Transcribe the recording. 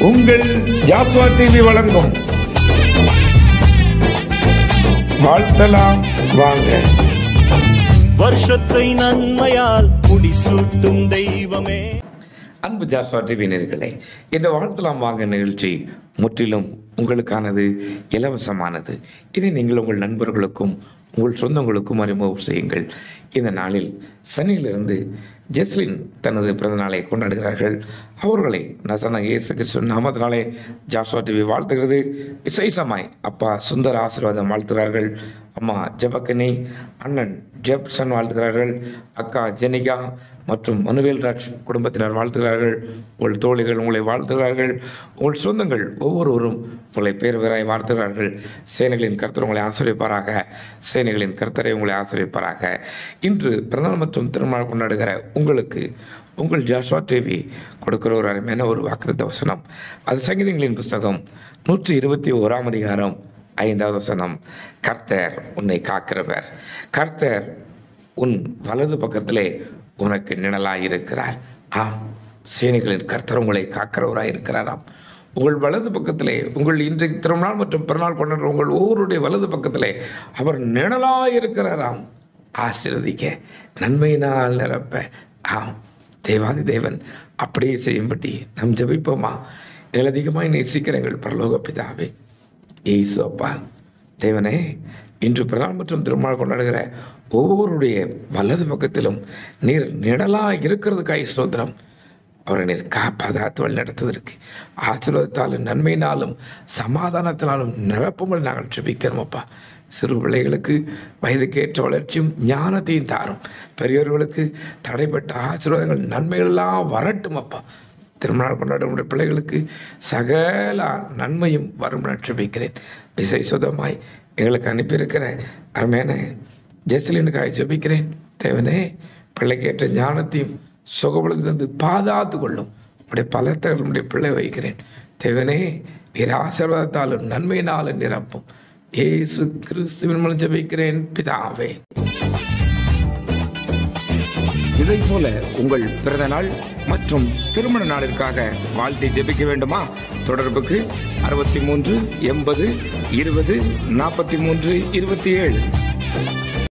உங்கள் ஜாஸ்வா டிவி வழங்கும் வாழ்த்தலாம் வாங்க வருஷத்தை நன்மையால் முடிசூட்டும் தெய்வமே அன்பு ஜாஸ்வா டிவி நேர்களே இந்த வாழ்த்தலாம் வாங்க நிகழ்ச்சி முற்றிலும் உங்களுக்கானது இலவசமானது இதை நீங்கள் உங்கள் நண்பர்களுக்கும் உங்கள் சொந்தங்களுக்கும் அறிமுகம் செய்யுங்கள் இந்த நாளில் சனியிலிருந்து ஜெஸ்லின் தனது பிறந்தநாளை கொண்டாடுகிறார்கள் அவர்களை நசன இயேசு கிறிஸ்து நாமத்தினாலே ஜாஸ்வா டிவி வாழ்த்துகிறது விசேஷமாய் அப்பா சுந்தர ஆசீர்வாதம் வாழ்த்துகிறார்கள் அம்மா ஜெபக்கனி அண்ணன் ஜெப்சன் வாழ்த்துகிறார்கள் அக்கா ஜெனிகா மற்றும் மனுவேல் ராஜ் குடும்பத்தினர் வாழ்த்துகிறார்கள் உங்கள் தோழிகள் உங்களை வாழ்த்துகிறார்கள் உங்கள் சொந்தங்கள் ஒவ்வொருவரும் உங்களை பேர் பேராய் வாழ்த்துகிறார்கள் சேனைகளின் கர்த்தர் உங்களை ஆசிரியப்பாராக சேனைகளின் கர்த்தரை உங்களை ஆசிரியப்பாராக இன்று பிறந்தநாள் மற்றும் திருமணம் கொண்டாடுகிற உங்களுக்கு உங்கள் ஜாஸ்வா டிவி கொடுக்கிற ஒரு அருமையான ஒரு வாக்குத்த வசனம் அது சங்கீதங்களின் புஸ்தகம் நூற்றி இருபத்தி ஓராம் அதிகாரம் ஐந்தாவது வசனம் கர்த்தர் உன்னை காக்கிறவர் கர்த்தர் உன் வலது பக்கத்திலே உனக்கு நிழலாய் இருக்கிறார் ஆம் சேனைகளின் கர்த்தர் உங்களை காக்கிறவராய் இருக்கிறாராம் உங்கள் வலது பக்கத்திலே உங்கள் இன்றைக்கு திருநாள் மற்றும் பிறநாள் கொண்டாடுற உங்கள் ஒவ்வொருடைய வலது பக்கத்திலே அவர் நிழலாய் இருக்கிறாராம் ஆசீர்வதிக்க நன்மையினால் நிரப்ப ஆம் தேவாதி தேவன் அப்படியே செய்யும்படி நம் ஜெபிப்போமா நிலதிகமாய் நேசிக்கிற எங்கள் பரலோக பிதாவே ஏசு அப்பா தேவனே இன்று பிறநாள் மற்றும் திருமணம் கொண்டாடுகிற ஒவ்வொருடைய வலது பக்கத்திலும் நீர் நிழலாக இருக்கிறதுக்காய் ஸ்தோத்திரம் அவரை நீர் காப்பாதாத்து வழி நடத்துவதற்கு ஆசீர்வாதத்தாலும் நன்மையினாலும் சமாதானத்தினாலும் நிரப்பும்படி நாங்கள் ஜெபிக்கிறோம் அப்பா சிறு பிள்ளைகளுக்கு வயதுக்கேற்ற வளர்ச்சியும் ஞானத்தையும் தாரும் பெரியவர்களுக்கு தடைப்பட்ட ஆசீர்வாதங்கள் நன்மைகள்லாம் வரட்டும் அப்பா திருமணம் கொண்டாடுகிற பிள்ளைகளுக்கு சகல நன்மையும் வரும் நான் ஜெபிக்கிறேன் விசேஷமாய் எங்களுக்கு அனுப்பியிருக்கிற அருமையான ஜெஸ்லினுக்காக ஜெபிக்கிறேன் தேவனே பிள்ளைக்கேற்ற ஞானத்தையும் சுகபலத்தை தந்து பாதுகாத்து கொள்ளும் உடைய பலத்தை உடைய பிள்ளை வைக்கிறேன் தேவனே நீர் ஆசீர்வாதத்தாலும் நன்மையினாலும் நிரப்பும் ஏசு கிறிஸ்துவின் மூலம் ஜெபிக்கிறேன் பிதாவே இதை போல உங்கள் பிறந்த நாள் மற்றும் திருமண நாளிற்காக வாழ்த்தை ஜெபிக்க வேண்டுமா தொடர்புக்கு அறுபத்தி மூன்று எண்பது இருபது நாற்பத்தி மூன்று இருபத்தி ஏழு